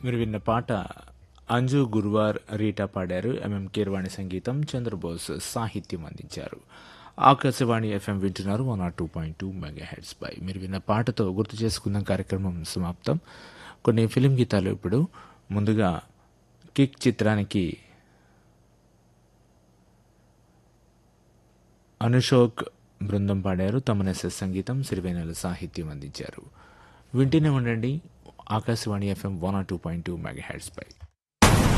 మీరు విన్న పాట అంజు గురువార్ రీటా పాడారు ఎంఎం కీర్వాణి సంగీతం చంద్రబోస్ సాహిత్యం అందించారు ఆకాశవాణి ఎఫ్ఎం వింటున్నారు one R two point two megahertz పై మీరు విన్న పాటతో గుర్తు చేసుకుందాం కార్యక్రమం సమాప్తం కొన్ని ఫిలిం గీతాలు ఇప్పుడు ముందుగా కిక్ చిత్రానికి అనుషోక్ బృందం పాడారు తమనెస్ఎస్ సంగీతం సిరివేనెల సాహిత్యం అందించారు వింటూనే ఉండండి Akashvani FM one R two point two megahertz పై